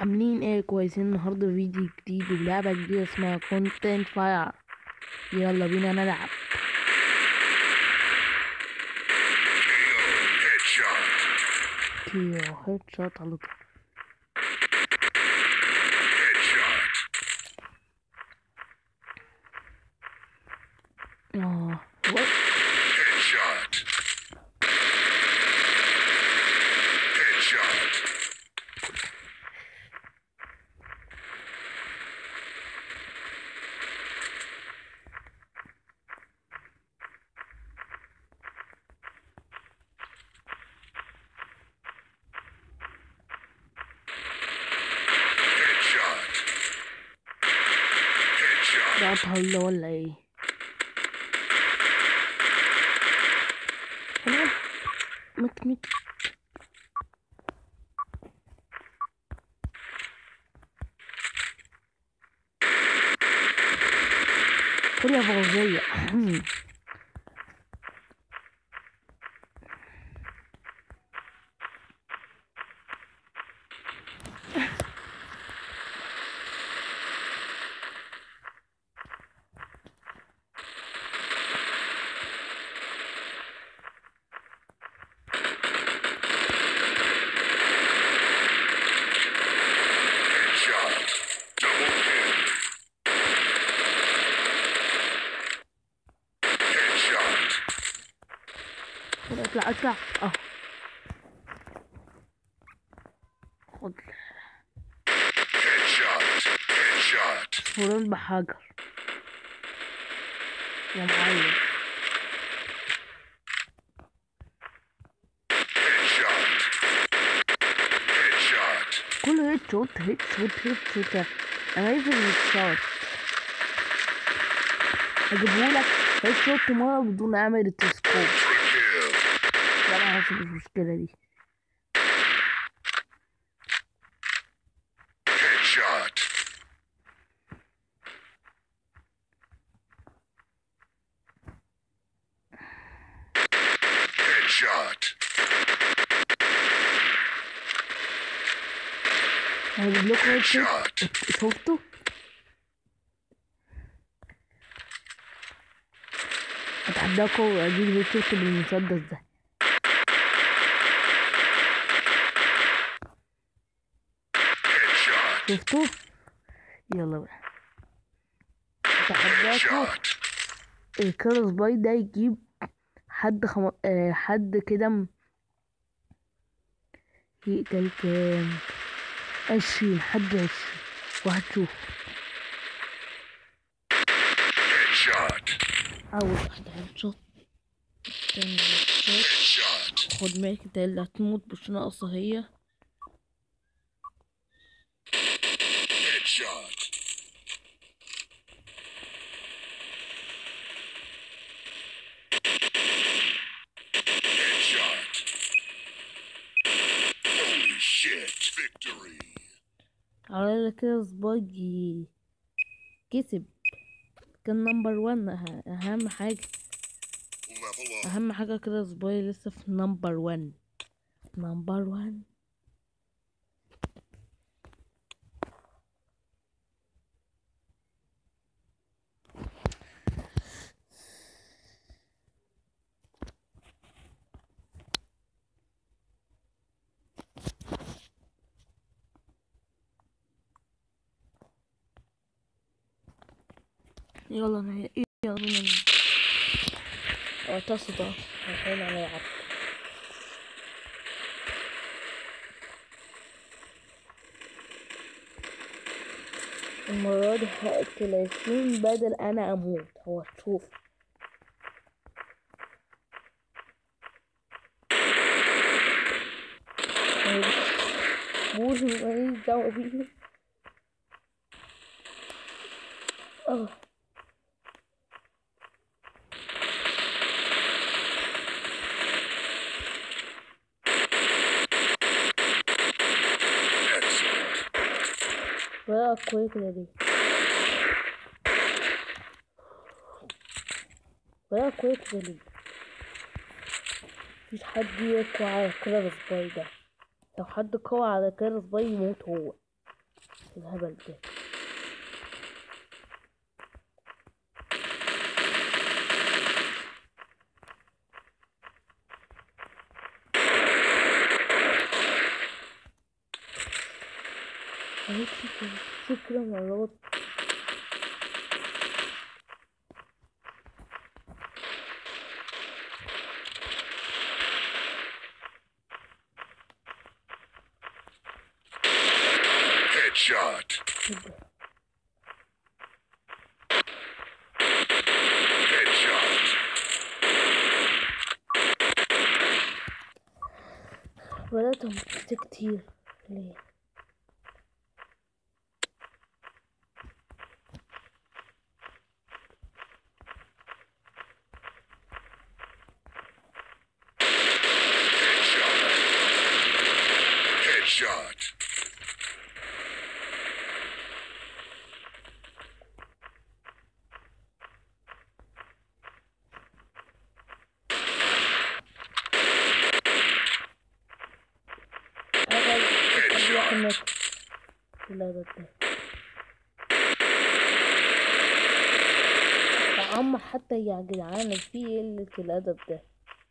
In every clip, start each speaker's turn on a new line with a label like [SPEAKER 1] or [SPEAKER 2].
[SPEAKER 1] عاملين ايه كويسين النهارده فيديو جديد ولعبة جديدة اسمها كونتنت فاير يلا بينا نلعب
[SPEAKER 2] Headshot.
[SPEAKER 1] كيو هيد شوت على طول
[SPEAKER 2] Headshot.
[SPEAKER 1] اه وات
[SPEAKER 2] Headshot. Headshot. Headshot. Headshot.
[SPEAKER 1] ده هلا ولا ايه خلاص مت مت كل يا فوزية
[SPEAKER 2] Headshot. Double kill. Headshot.
[SPEAKER 1] اطلع اطلع اه خد
[SPEAKER 2] Headshot. Headshot.
[SPEAKER 1] فرول بحجر يا معلم
[SPEAKER 2] Headshot. Headshot.
[SPEAKER 1] كله هيت شوت هيت شوت هيت شوت انا عايز الهيت شوت اجيبهولك هيت شوت مرة بدون اعمل التلسكوب
[SPEAKER 2] Ultra kill.
[SPEAKER 1] لا ما عارف المشكلة دي
[SPEAKER 2] Headshot. Headshot.
[SPEAKER 1] هجيب لكم هيت شوت
[SPEAKER 2] Headshot.
[SPEAKER 1] شفتوا اتحداكم اجيب هيت شوت بالمسدس ده
[SPEAKER 2] Headshot.
[SPEAKER 1] شفتوا يلا بقى اتحداكم
[SPEAKER 2] Headshot.
[SPEAKER 1] الكرس باي ده يجيب حد خم... آه حد كده م- يقتل كام عشرين حد عشرين وهتشوف
[SPEAKER 2] Headshot.
[SPEAKER 1] أول واحدة هتشوت تاني هتشوت
[SPEAKER 2] Headshot.
[SPEAKER 1] خد مايك ده اللي هتموت مش ناقصة هي
[SPEAKER 2] Headshot. Headshot. Holy shit. Victory.
[SPEAKER 1] على كده سباجي كسب كان نمبر وان أهم حاجة
[SPEAKER 2] Level up.
[SPEAKER 1] أهم حاجة كده سباي لسه في نمبر وان نمبر وان يلا ن- يلا بينا اعتصد الحين هنلعب المرة دي هقتل عشرين بدل أنا أموت هو تشوف بوز ماليش دعوة بيه اه
[SPEAKER 2] Excellent.
[SPEAKER 1] بقى كويس كده دي بقى كويس كده دي مفيش حد يقوى على كده سباي ده لو حد قوى على كده سباي يموت هو الهبل ده عرفت فكرة مرات
[SPEAKER 2] Headshot.
[SPEAKER 1] كده
[SPEAKER 2] Headshot.
[SPEAKER 1] بدأت أنقذ كتير ليه
[SPEAKER 2] Headshot.
[SPEAKER 1] أنا
[SPEAKER 2] Headshot.
[SPEAKER 1] أقول لا ده ده يا عم حتى يا جدعان في قلة الأدب ده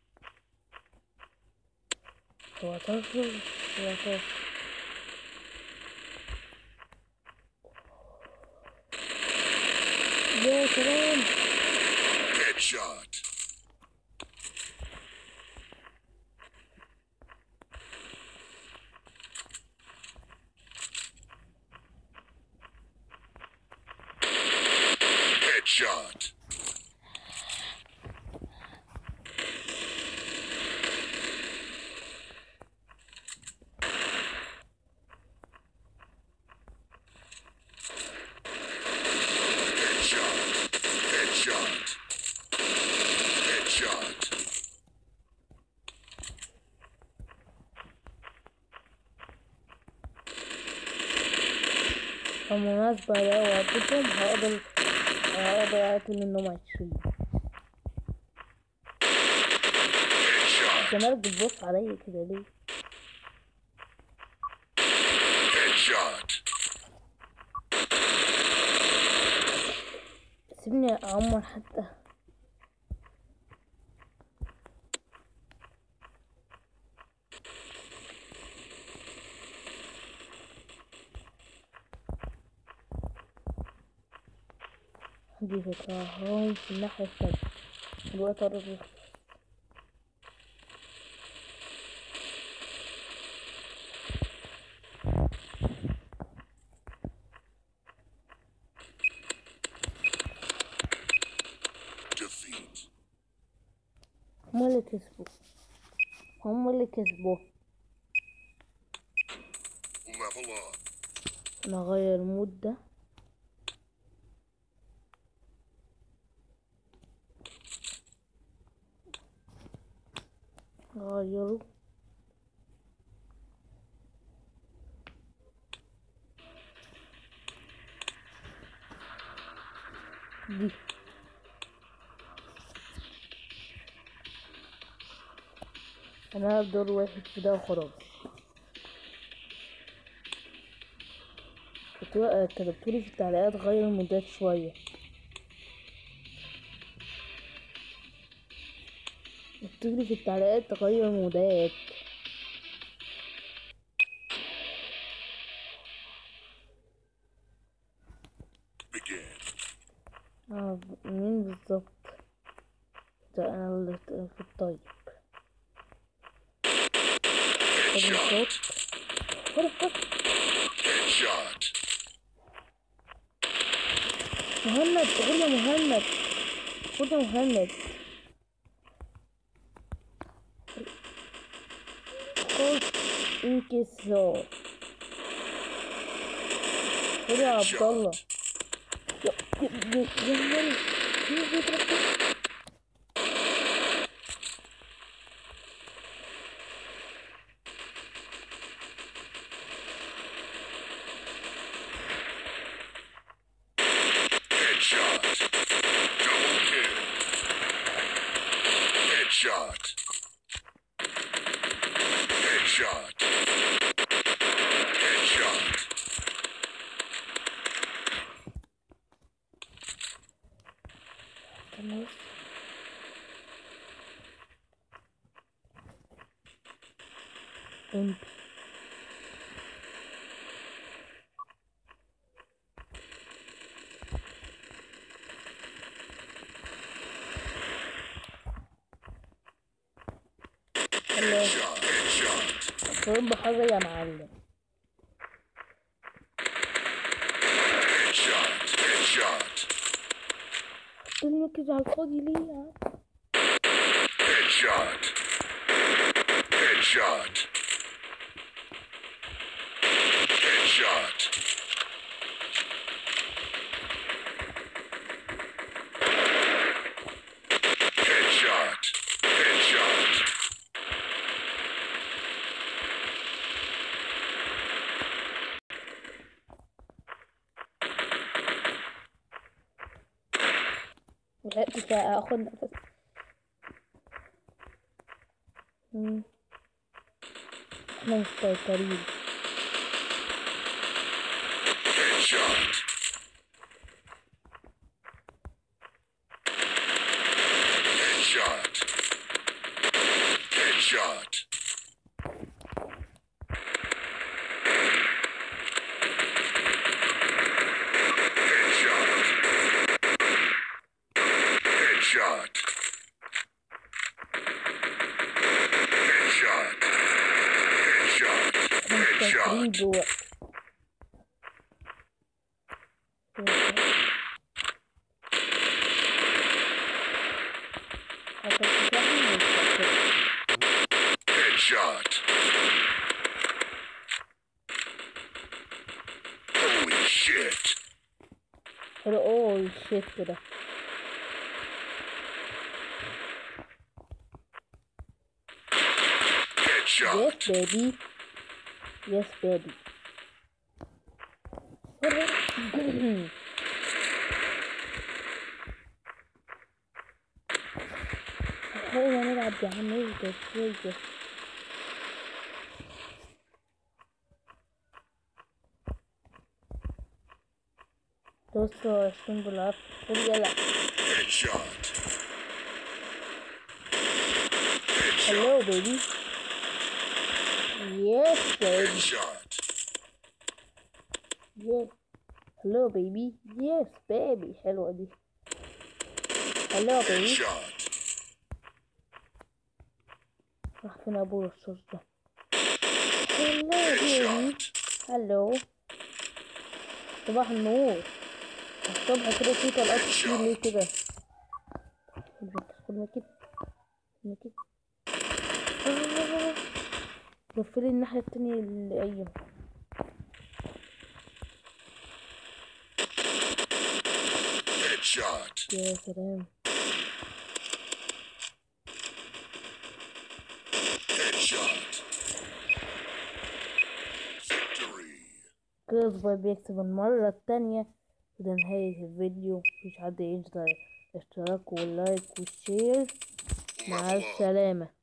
[SPEAKER 1] سبعتاشر سبعتاشر يا سلام
[SPEAKER 2] Headshot. Headshot. Headshot. Headshot. Headshot.
[SPEAKER 1] بالمناسبة لو وقتكم هقدر هقدر أقتل منهم عشرين
[SPEAKER 2] Headshot.
[SPEAKER 1] انت مالك بتبص عليا كده ليه؟
[SPEAKER 2] Headshot.
[SPEAKER 1] سيبني أعمر حتى دي فكرة هون في الناحية التانية الوقت قرب يخلص
[SPEAKER 2] Defeat.
[SPEAKER 1] هما اللي كسبوا هما اللي كسبوا
[SPEAKER 2] Level up.
[SPEAKER 1] نغير المود ده غيره دي انا هلعب دور واحد في ده وخلاص كتبوا- كتبتولي في التعليقات غير المودات شوية اكتبولي في التعليقات غير المودات
[SPEAKER 2] Begin.
[SPEAKER 1] اه ب- مين بالظبط ده انا اللي ت- في الطيب خد
[SPEAKER 2] Headshot.
[SPEAKER 1] الصوت خد خد
[SPEAKER 2] Headshot.
[SPEAKER 1] مهند خد يا مهند خد يا مهند خد انكسار خد يا عبد الله يا يا يا يا مهند مين بيضرب كده؟
[SPEAKER 2] Headshot. Double kill. Headshot. Headshot. Headshot.
[SPEAKER 1] انت الله
[SPEAKER 2] Shot. Headshot.
[SPEAKER 1] فين بحاجة يا معلم
[SPEAKER 2] Headshot. Headshot.
[SPEAKER 1] المركز على الفاضي ليه يا عم
[SPEAKER 2] Headshot. Headshot. Headshot. Headshot. Headshot.
[SPEAKER 1] لحقت اخد نفس مم. احنا مستيقظين
[SPEAKER 2] Headshot. Headshot. Headshot. Headshot. Headshot. Headshot. Headshot.
[SPEAKER 1] احنا مستيقظين
[SPEAKER 2] Headshot.
[SPEAKER 1] جوه
[SPEAKER 2] Headshot. Holy shit.
[SPEAKER 1] اوه شيت كده
[SPEAKER 2] Headshot.
[SPEAKER 1] Yes, baby. Yes, baby. خلينا نلعب يا عم اهدى شوية دوسوا عشرين بالعافية قول يلا
[SPEAKER 2] Headshot.
[SPEAKER 1] hello baby yes baby
[SPEAKER 2] Headshot.
[SPEAKER 1] yes hello baby yes baby حلوة دي hello baby
[SPEAKER 2] Headshot.
[SPEAKER 1] راح فين ابو الرصاص ده hello baby
[SPEAKER 2] Headshot.
[SPEAKER 1] هلو صباح النور الصبح كده في طلقات كتير ليه كده خد كده خد كده لفلي الناحية التانية اللي أيوه
[SPEAKER 2] Headshot.
[SPEAKER 1] يا سلام
[SPEAKER 2] Headshot. Victory.
[SPEAKER 1] كده صباي بيكسب المرة التانية وده نهاية الفيديو مفيش حد ينسى اشتراك واللايك والشير مع
[SPEAKER 2] Level up.
[SPEAKER 1] السلامة